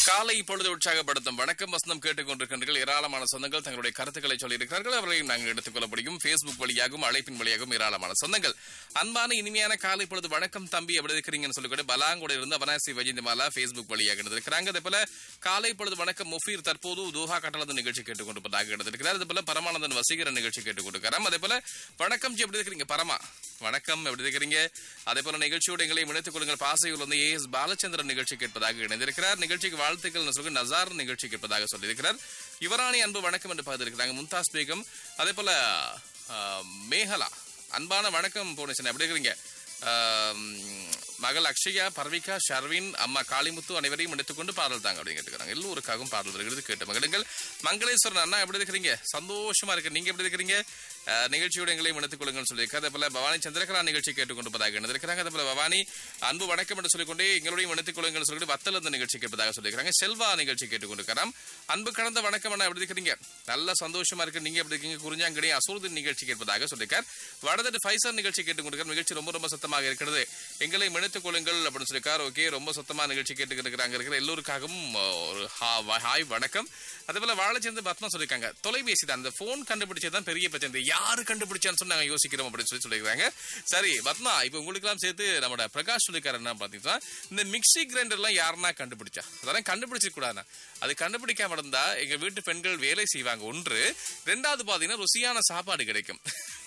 காலை பொழுது உற்சாகப்படுத்தும் வணக்கம் வசனம் கேட்டுக்கொண்டிருக்கின்றீர்கள் ஏராளமான சொந்தங்கள் தங்களுடைய கருத்துக்களை சொல்லியிருக்கிறார்கள் அவர்களையும் நாங்கள் எடுத்துக்கொள்ள முடியும் பேஸ்புக் வழியாகவும் அழைப்பின் வழியாகவும் ஏராளமான சொந்தங்கள் அன்பான இனிமையான காலை பொழுது வணக்கம் தம்பி எப்படி இருக்கிறீங்கன்னு சொல்லிக்கூட பலாங்கோட இருந்து அவனாசி வஜிந்தமாலா பேஸ்புக் வழியாக இருந்திருக்கிறாங்க அதே போல காலை பொழுது வணக்கம் முஃபீர் தற்போது தூஹா கட்டளது நிகழ்ச்சி கேட்டுக்கொண்டிருப்பதாக எடுத்திருக்கிறார் அதே போல பரமானந்தன் வசீகரன் நிகழ்ச்சி கேட்டுக்கொண்டிருக்கிறார் அதே போல வணக்கம் ஜி எப்படி இருக்கிறீங்க பரமா வணக்கம் எப்படி இருக்கிறீங்க அதே போல நிகழ்ச்சியோடு எங்களை இணைத்துக் கொள்ளுங்கள் பாசையில் வந்து ஏ எஸ் பாலச்சந்திரன் நிகழ்ச்சி கேட்பதாக இணைந்திருக்கிறார் நிகழ்ச்சிக்கு வாழ்த்துக்கள் சொல்லி நசார் நிகழ்ச்சி கேட்பதாக சொல்லியிருக்கிறார் யுவராணி அன்பு வணக்கம் என்று பார்த்திருக்கிறாங்க மும்தாஸ் பேகம் அதே போல ஆ, மேகலா அன்பான வணக்கம் போனேசன் எப்படி இருக்கிறீங்க ஆம், மகள் அக்ஷயா பர்விகா ஷர்வின் அம்மா காளிமுத்து அனைவரையும் எடுத்துக்கொண்டு பாடல் தாங்க அப்படின்னு கேட்டுக்கிறாங்க எல்லோருக்காகவும் பாடல் வருகிறது கேட்டு மகிழுங்கள் மங்களேஸ்வரன் அண்ணா எப்படி இருக்கிறீங்க சந்தோஷமா இருக்கு நீங்க எப்படி இருக்கிறீங்க அஹ், நிகழ்ச்சியோட எங்களையும் எடுத்துக் கொள்ளுங்கள் சொல்லியிருக்காரு அதே போல பவானி சந்திரகலா நிகழ்ச்சி கேட்டுக்கொண்டிருப்பதாக இருந்திருக்கிறாங்க அதே போல பவானி அன்பு வணக்கம் என்று சொல்லிக்கொண்டே எங்களையும் எடுத்துக் கொள்ளுங்கள் சொல்லிட்டு வத்தல் அந்த நிகழ்ச்சி கேட்பதாக சொல்லியிருக்காங்க செல்வா நிகழ்ச்சி கேட்டுக்கொண்டிருக்கிறார் அன்பு கடந்த வணக்கம் அண்ணா எப்படி இருக்கிறீங்க நல்ல சந்தோஷமா இருக்கு நீங்க எப்படி இருக்கீங்க குறிஞ்சாங்கடி அசூர்தின் நிகழ்ச்சி கேட்பதாக சொல்லியிருக்கார் வடதட்டு ஃபைசர் நிகழ்ச்சி கேட்டுக்கொண்டிருக்கார் நிகழ்ச்சி ரொம்ப ரொம்ப சத்தமாக இருக்கிறது எங்களை இணைத்துக் கொள்ளுங்கள் அப்படின்னு சொல்லியிருக்கார் ஓகே ரொம்ப சத்தமா நிகழ்ச்சி கேட்டுக்கிட்டு இருக்கிற எல்லோருக்காகவும் அஹ், ஒரு ஹா- ஹாய் வணக்கம் அதே போல வாழைச்சேர்ந்து பத்மா சொல்லியிருக்காங்க தொலைபேசி தான் அந்த போன் கண்டுபிடிச்சது தான் பெரிய பிரச்சனை இது யாரு கண்டுபிடிச்சான்னு சொல்லி நாங்க யோசிக்கிறோம் அப்படின்னு சொல்லி சொல்லியிருக்காங்க சரி பத்மா இப்போ உங்களுக்கு எல்லாம் சேர்த்து நம்மளோட பிரகாஷ் சொல்லியிருக்காரு என்ன பாத்தீங்கன்னா இந்த மிக்ஸி கிரைண்டர் எல்லாம் யாருன்னா கண்டுபிடிச்சா அதெல்லாம் கண்டுபிடிச்சிக்க கூடாதுண்ணா அது கண்டுபிடிக்காம இருந்தா எங்க வீட்டு பெண்கள் வேலை செய்வாங்க ஒன்று ரெண்டாவது பாத்தீங்கன்னா ருசியான சாப்பாடு கிடைக்கும்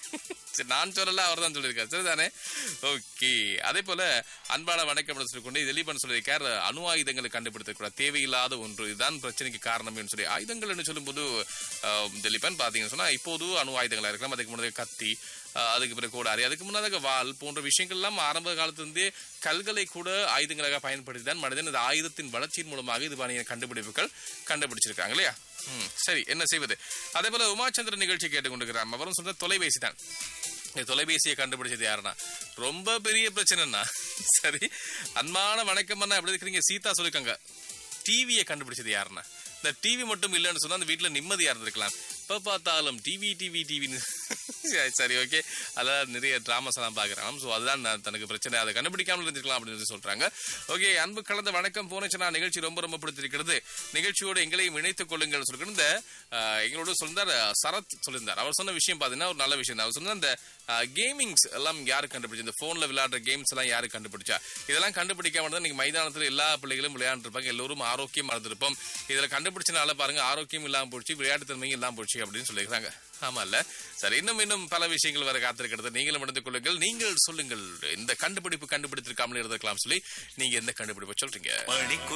சரி, நான் சொல்லல அவர் தான் சொல்லியிருக்காரு சரிதானே ஓகே அதே போல அன்பான வணக்கம் அப்படின்னு சொல்லிக்கொண்டு திலீபன் சொல்லியிருக்கார் அணு ஆயுதங்களை கண்டுபிடித்தக்கூடாது தேவையில்லாத ஒன்று இதுதான் பிரச்சனைக்கு காரணம்னு சொல்லி ஆயுதங்கள் என்று சொல்லும்போது ஆஹ், திலீபன் பாத்தீங்கன்னு சொன்னா இப்போது அணு ஆயுதங்களா இருக்கலாம் அதுக்கு முன்னாடி கத்தி ஆஹ், அதுக்கு பிறகு கோடாரி அதுக்கு முன்னதாக வாள் போன்ற விஷயங்கள்லாம் ஆரம்ப காலத்திலிருந்தே கல்களை கூட ஆயுதங்களாக பயன்படுத்தி தான் மனிதன் இந்த ஆயுதத்தின் வளர்ச்சியின் மூலமாக இது மாதிரியான கண்டுபிடிப்புகள் கண்டுபிடிச்சிருக்காங்க இல்லையா ம், சரி என்ன செய்வது அதே போல உமாச்சந்திரன் நிகழ்ச்சி கேட்டுக்கொண்டிருக்கிறார் அவரும் சொந்த தொலைபேசி தான் இந்த தொலைபேசியை கண்டுபிடிச்சது யாருன்னா ரொம்ப பெரிய பிரச்சனைன்னா சரி அன்பான வணக்கம் அண்ணா எப்படி இருக்கிறீங்க சீதா சொல்லிருக்காங்க டிவியை கண்டுபிடிச்சது யாருன்னா இந்த டிவி மட்டும் இல்லைன்னு சொன்னா அந்த வீட்டுல நிம்மதியா இருந்திருக்கலாம் இப்ப பார்த்தாலும் டிவி டிவி டிவின்னு சரி ஓகே அதான் நிறைய டிராமாஸ் எல்லாம் பாக்குறான் ஸோ அதுதான் நான் தனக்கு பிரச்சனை அதை கண்டுபிடிக்காமல் இருந்திருக்கலாம் அப்படின்னு சொல்லி சொல்றாங்க ஓகே அன்பு கலந்த வணக்கம் போனச்சுனா நிகழ்ச்சி ரொம்ப ரொம்ப பிடித்திருக்கிறது நிகழ்ச்சியோடு எங்களையும் இணைத்துக் கொள்ளுங்கள் சொல்லிட்டு இந்த ஆஹ், எங்களோட சொல்லிருந்தார் ஆஹ், சரத் சொல்லியிருந்தார் அவர் சொன்ன விஷயம் பாத்தீங்கன்னா ஒரு நல்ல விஷயம் தான் அவர் சொன்ன அந்த கேமிங்ஸ் எல்லாம் யாரு கண்டுபிடிச்சா இந்த போன்ல விளையாடுற கேம்ஸ் எல்லாம் யாரு கண்டுபிடிச்சா இதெல்லாம் கண்டுபிடிக்காம இருந்தா நீங்க மைதானத்துல எல்லா பிள்ளைகளும் விளையாண்டுருப்பாங்க எல்லோரும் ஆரோக்கியமா இருந்திருப்போம் இதுல கண்டுபிடிச்சனால பாருங்க ஆரோக்கியம் இல்லாம போச்சு விளையாட்டு தன்மையும் இல்லாம போச்சு அப்படின்னு சொல்லியிருக்காங்க ஆமா இல்ல சரி இன்னும் இன்னும் பல விஷயங்கள் வர காத்திருக்கிறது நீங்களும் எடுத்துக் கொள்ளுங்கள் நீங்கள் சொல்லுங்கள் இந்த கண்டுபிடிப்பு கண்டுபிடித்திருக்காமல் இருந்திருக்கலாம் சொல்லி நீங்க எந்த கண்டுபிடிப்பு சொல்றீங்க மணிக்கு